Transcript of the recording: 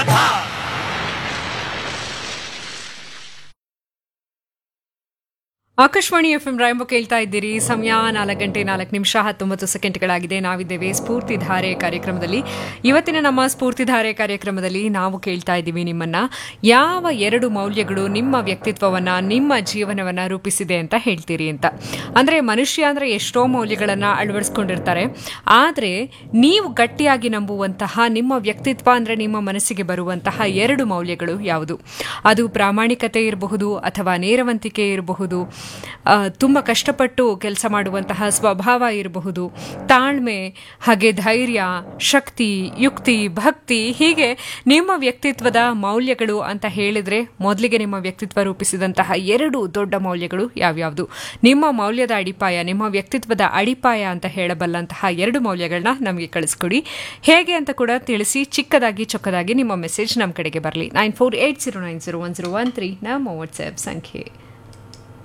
ಧಾ Akashvani F M Rainbow ಕೇಳ್ತಾ ಇದ್ದೀರಿ ಸಮಯ ನಾಲ್ಕು ಗಂಟೆ ನಾಲ್ಕು ನಿಮಿಷ ಹತ್ತೊಂಬತ್ತು ಸೆಕೆಂಡ್ಗಳಾಗಿದೆ ನಾವಿದ್ದೇವೆ ಸ್ಫೂರ್ತಿಧಾರೆ ಕಾರ್ಯಕ್ರಮದಲ್ಲಿ ಇವತ್ತಿನ ನಮ್ಮ ಸ್ಫೂರ್ತಿಧಾರೆ ಕಾರ್ಯಕ್ರಮದಲ್ಲಿ ನಾವು ಕೇಳ್ತಾ ಇದ್ದೀವಿ ನಿಮ್ಮನ್ನ ಯಾವ ಎರಡು ಮೌಲ್ಯಗಳು ನಿಮ್ಮ ವ್ಯಕ್ತಿತ್ವವನ್ನ ನಿಮ್ಮ ಜೀವನವನ್ನ ರೂಪಿಸಿದೆ ಅಂತ ಹೇಳ್ತೀರಿ ಅಂತ ಅಂದ್ರೆ ಮನುಷ್ಯ ಅಂದ್ರೆ ಎಷ್ಟೋ ಮೌಲ್ಯಗಳನ್ನ ಅಳವಡಿಸ್ಕೊಂಡಿರ್ತಾರೆ ಆದ್ರೆ ನೀವು ಗಟ್ಟಿಯಾಗಿ ನಂಬುವಂತಹ ನಿಮ್ಮ ವ್ಯಕ್ತಿತ್ವ ಅಂದ್ರೆ ನಿಮ್ಮ ಮನಸ್ಸಿಗೆ ಬರುವಂತಹ ಎರಡು ಮೌಲ್ಯಗಳು ಯಾವುದು ಅದು ಪ್ರಾಮಾಣಿಕತೆ ಇರಬಹುದು ಅಥವಾ ನೇರವಂತಿಕೆ ಇರಬಹುದು ಆ, ತುಂಬ ಕಷ್ಟಪಟ್ಟು ಕೆಲಸ ಮಾಡುವಂತಹ ಸ್ವಭಾವ ಇರಬಹುದು ತಾಳ್ಮೆ ಹಾಗೆ ಧೈರ್ಯ ಶಕ್ತಿ ಯುಕ್ತಿ ಭಕ್ತಿ ಹೀಗೆ ನಿಮ್ಮ ವ್ಯಕ್ತಿತ್ವದ ಮೌಲ್ಯಗಳು ಅಂತ ಹೇಳಿದ್ರೆ ಮೊದಲಿಗೆ ನಿಮ್ಮ ವ್ಯಕ್ತಿತ್ವ ರೂಪಿಸಿದಂತಹ ಎರಡು ದೊಡ್ಡ ಮೌಲ್ಯಗಳು ಯಾವ್ಯಾವುದು ನಿಮ್ಮ ಮೌಲ್ಯದ ಅಡಿಪಾಯ ನಿಮ್ಮ ವ್ಯಕ್ತಿತ್ವದ ಅಡಿಪಾಯ ಅಂತ ಹೇಳಬಲ್ಲಂತಹ ಎರಡು ಮೌಲ್ಯಗಳನ್ನ ನಮಗೆ ಕಳಿಸ್ಕೊಡಿ ಹೇಗೆ ಅಂತ ಕೂಡ ತಿಳಿಸಿ ಚಿಕ್ಕದಾಗಿ ಚೊಕ್ಕದಾಗಿ ನಿಮ್ಮ ಮೆಸೇಜ್ ನಮ್ಮ ಕಡೆಗೆ ಬರಲಿ nine four eight zero nine zero one zero one three ನಮ್ಮ ವಾಟ್ಸ್ಆ್ಯಪ್ ಸಂಖ್ಯೆ